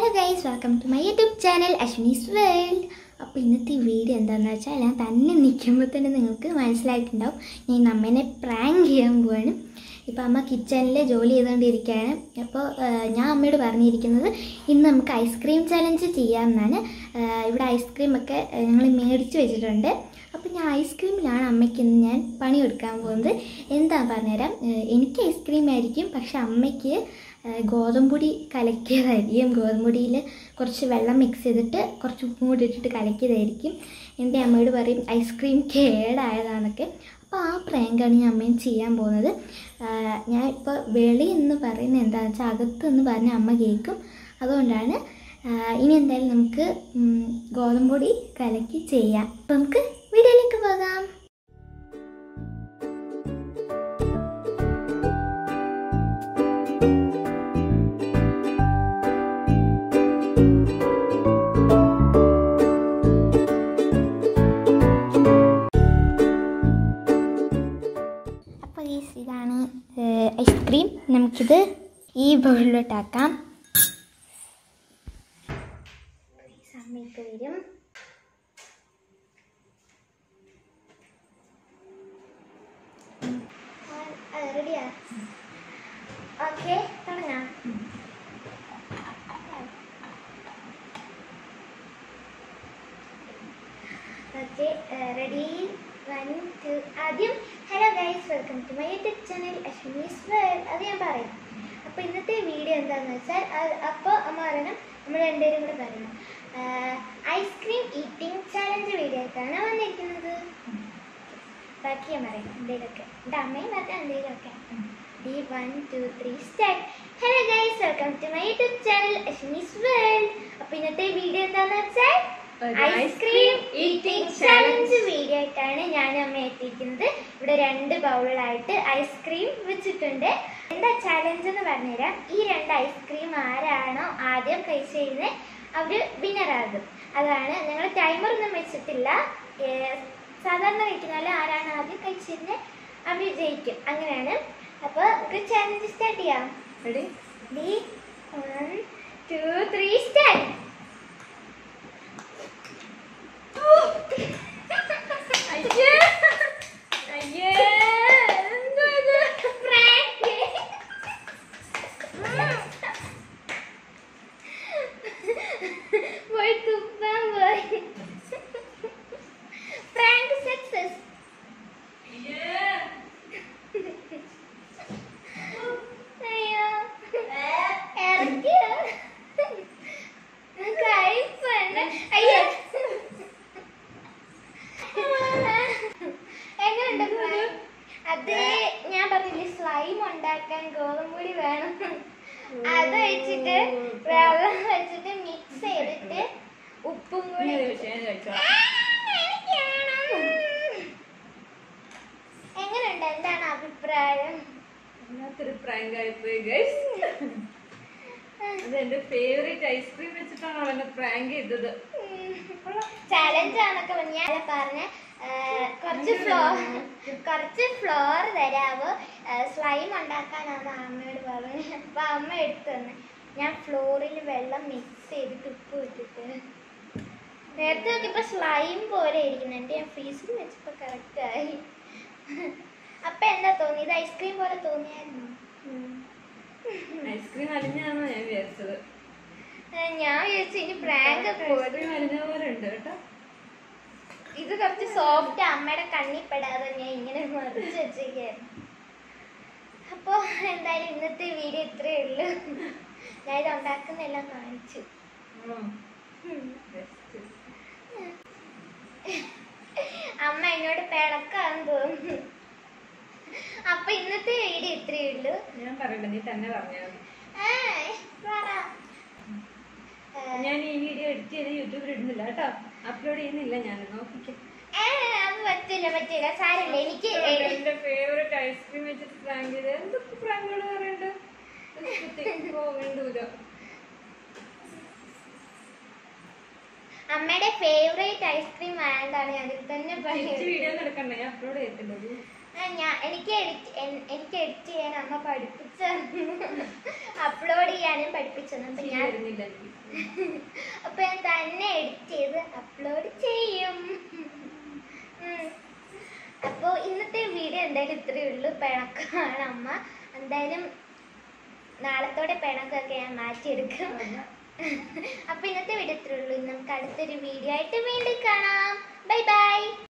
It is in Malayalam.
Hello guys welcome to my YouTube channel Ashwini's world അപ്പോൾ ഇന്നത്തെ വീഡിയോ എന്താണെന്ന് വെച്ചാൽ ഞാൻ തന്നെ നിൽക്കുമ്പോൾ തന്നെ നിങ്ങൾക്ക് മനസ്സിലായിട്ടുണ്ടാവും ഞാൻ ഇന്ന് അമ്മേനെ പ്രാങ്ക് ചെയ്യാൻ പോവാണ് ഇപ്പോൾ അമ്മ കിച്ചണിൽ ജോലി ചെയ്തുകൊണ്ടിരിക്കുകയാണ് അപ്പോൾ ഞാൻ അമ്മയോട് പറഞ്ഞിരിക്കുന്നത് ഇന്ന് നമുക്ക് ഐസ്ക്രീം ചലഞ്ച് ചെയ്യാമെന്നാണ് ആ, ഇവിടെ ഐസ്ക്രീമൊക്കെ ഞങ്ങൾ മേടിച്ച് വെച്ചിട്ടുണ്ട് അപ്പോൾ ഞാൻ ഐസ്ക്രീമിലാണ് അമ്മയ്ക്ക് ഇന്ന് ഞാൻ പണി കൊടുക്കാൻ പോകുന്നത് എന്താ പറഞ്ഞുതരാം ആ, എനിക്ക് ഐസ്ക്രീം ആയിരിക്കും പക്ഷെ അമ്മയ്ക്ക് ആ, ഗോതമ്പൊടി കലക്കിയതായിരിക്കും ഗോതമ്പൊടിയിൽ കുറച്ച് വെള്ളം മിക്സ് ചെയ്തിട്ട് കുറച്ച് ഉപ്പും കൂടി ഇട്ടിട്ട് കലക്കിയതായിരിക്കും എൻ്റെ അമ്മയോട് പറയും ഐസ്ക്രീം കേടായതാണെന്നൊക്കെ അപ്പോൾ ആ പ്രാങ്കാണ് ഞാൻ അമ്മയും ചെയ്യാൻ പോകുന്നത് ആ, ഞാൻ ഇപ്പോൾ വെളി എന്ന് പറയുന്നത് എന്താണെന്ന് വെച്ചാൽ അകത്ത് എന്ന് പറഞ്ഞാൽ അമ്മ കേൾക്കും അതുകൊണ്ടാണ് ആ, ഇനി എന്തായാലും നമുക്ക് ഉം, ഗോതമ്പൊടി കലക്കി ചെയ്യാം അപ്പം നമുക്ക് വീഡിയോയിലേക്ക് പോകാം അപ്പോൾ ഈ ഇതാണ് ഏഹ്, ഐസ്ക്രീം നമുക്കിത് ഈ ബൗളിലോട്ടാക്കാം സമയത്ത് വരും റെഡിയാ ഓക്കെ തുടങ്ങാം ഓക്കെ റെഡി വൺ ടു ആദ്യം hello guys welcome to my YouTube channel Ashwini's world അത് ഞാൻ പറയാം അപ്പോൾ ഇന്നത്തെ വീഡിയോ എന്താണെന്ന് വെച്ചാൽ അപ്പോൾ അമ്മ പറയണം നമ്മൾ രണ്ടുപേരും കൂടെ പറയണം ഐസ്ക്രീം ഈറ്റിംഗ് ചാലഞ്ച് വീഡിയോ ആയിട്ടാണ് വന്നിരിക്കുന്നത് ബാക്കി ഞാൻ പറയാം എന്തെങ്കിലുമൊക്കെ എൻ്റെ അമ്മയും പറഞ്ഞാൽ എന്തെങ്കിലുമൊക്കെ D one two three start hello guys welcome to my YouTube channel Ashwini's world അപ്പോൾ ഇന്നത്തെ വീഡിയോ എന്താണെന്ന് വെച്ചാൽ ഒരു ice cream eating eating challenge. Challenge video ആയിട്ടാണ് ഞാൻ അമ്മ എത്തിയിരിക്കുന്നത് ഇവിടെ രണ്ട് ബൗളിലായിട്ട് ഐസ്ക്രീം വെച്ചിട്ടുണ്ട് എന്താ ചാലഞ്ച് എന്ന് പറഞ്ഞുതരാം ഈ രണ്ട് ഐസ്ക്രീം ആരാണോ ആദ്യം കഴിച്ച് കഴിയുന്നത് അവർ വിന്നറാകും അതാണ് ഞങ്ങൾ ടൈമർ ഒന്നും വെച്ചിട്ടില്ല ഏർ സാധാരണ കഴിക്കുന്ന പോലെ ആരാണ് ആദ്യം കഴിച്ചിരുന്നത് അവർ ജയിക്കും അങ്ങനെയാണ് അപ്പോൾ നമുക്ക് ചാലഞ്ച് സ്റ്റാർട്ട് ചെയ്യാം ready D one two three start അയ്യേ അയ്യേ എന്തോ ഇത് പോയി തുപ്പാൻ പോയി പ്രാങ്ക് സക്സസ് അയ്യോ ഇറക്കിയോ കയ്പുണ്ട് അയ്യോ എങ്ങനെയുണ്ട് prank? അത് ഞാൻ പറഞ്ഞില്ലേ സ്ലൈം ഉണ്ടാക്കാൻ ഗോതമ്പൊടി വേണം അത് വെച്ചിട്ട് വെള്ളം വെച്ചിട്ട് മിക്സ് ചെയ്തിട്ട് ഉപ്പും കൂടി കഴിച്ചോ എങ്ങനെയുണ്ട് എന്താണ് അഭിപ്രായം വല്ലാത്തൊരു പ്രാങ്ക് ആയിപ്പോയി ഗൈസ് അത് എന്റെ ഫേവറേറ്റ് ഐസ്ക്രീം വെച്ചിട്ടാണ് അവനെ പ്രാങ്ക് ചെയ്തത് ചാലഞ്ച് ആണൊക്കെ ഞാൻ പറഞ്ഞ കുറച്ച് ഫ്ലോർ കുറച്ച് ഫ്ലോർ തരാവോ സ്ലൈം ഉണ്ടാക്കാനാണ് അമ്മയോട് പറഞ്ഞത് അപ്പൊ അമ്മ എടുത്തു തന്നെ ഞാൻ ഫ്ലോറിൽ വെള്ളം മിക്സ് ചെയ്തിട്ട് ഉപ്പ് ഇട്ടിട്ട് നേരത്തെ നോക്കിയപ്പോ സ്ലൈം പോലെ ഇരിക്കുന്നുണ്ട് ഞാൻ ഫ്രീസിൽ വെച്ചപ്പോ കറക്റ്റ് ആയി അപ്പൊ എന്താ തോന്നി ഇത് ഐസ്ക്രീം പോലെ തോന്നിയായിരുന്നു ഐസ്ക്രീം അലിഞ്ഞാണെന്ന് ഞാൻ വിചാരിച്ചത് ഞാൻ വിചാരിച്ചു ഇനി പ്രാങ്ക് ഒക്കെ ഐസ്ക്രീം അലിഞ്ഞ പോലെ ഉണ്ട് കേട്ടോ ഇത് കുറച്ച് സോഫ്റ്റ് അമ്മയുടെ കണ്ണിൽ പെടാതെ ഞാൻ ഇങ്ങനെ മറിച്ച് വെച്ചേക്കായിരുന്നു അപ്പോൾ എന്തായാലും ഇന്നത്തെ വീഡിയോ ഇത്രയേ ഉള്ളൂ ഞാൻ ഇത് ഉണ്ടാക്കുന്നെല്ലാം കാണിച്ചു ഉം. ഉം. Best. അമ്മ എന്നോട് പിണക്കാന്ന് തോന്നുന്നു അപ്പൊ ഇന്നത്തെ വീഡിയോ ഇത്രയേ ഉള്ളൂ ഞാൻ പറയണ്ട നീ തന്നെ പറഞ്ഞാൽ മതി ഏയ്, പറ. ഏ, ഞാൻ ഈ വീഡിയോ എഡിറ്റ് ചെയ്ത് യൂട്യൂബിൽ ഇടുന്നില്ല കേട്ടോ അപ്ലോഡ് ചെയ്യുന്നില്ല ഞാൻ നോക്കിക്കാം ഏ, അത് പറ്റില്ല പറ്റില്ല സാരമില്ല എനിക്ക് എന്റെ ഫേവറേറ്റ് ഐസ്ക്രീം വെച്ചിട്ട് പ്രാങ്ക് ചെയ്ത് എന്തൊക്കെ പ്രാങ്കുകൾ പറയണ്ട് വേണ്ടൂല അമ്മയുടെ ഫേവറേറ്റ് ഐസ്ക്രീം ആയതാണ് ഞാൻ ഇതിൽ തന്നെ തിരിച്ച് പറയുന്നത് വീഡിയോ എടുക്കണ്ട ഞാൻ അപ്ലോഡ് ചെയ്തിട്ടുണ്ട് ആ, ഞാൻ എനിക്ക് എഡിറ്റ് എനിക്ക് എഡിറ്റ് ചെയ്യാൻ അമ്മ പഠിപ്പിച്ചു അപ്ലോഡ് ചെയ്യാനും പഠിപ്പിച്ചു തന്നു അപ്പൊ ഞാൻ വരുന്നില്ല എനിക്ക്. അപ്പൊ ഞാൻ തന്നെ എഡിറ്റ് ചെയ്ത് അപ്ലോഡ് ചെയ്യും ഉം. അപ്പൊ ഇന്നത്തെ വീഡിയോ എന്തായാലും ഇത്രയേ ഉള്ളൂ പിണക്കമാണ് അമ്മ എന്തായാലും നാളത്തോടെ പിണക്കൊക്കെ ഞാൻ മാറ്റിയെടുക്കും അപ്പൊ ഇന്നത്തെ വീഡിയോ ഇത്രയേ ഉള്ളൂ ഇനി നമുക്ക് അടുത്തൊരു വീഡിയോ ആയിട്ട് വീണ്ടും കാണാം ബൈ ബൈ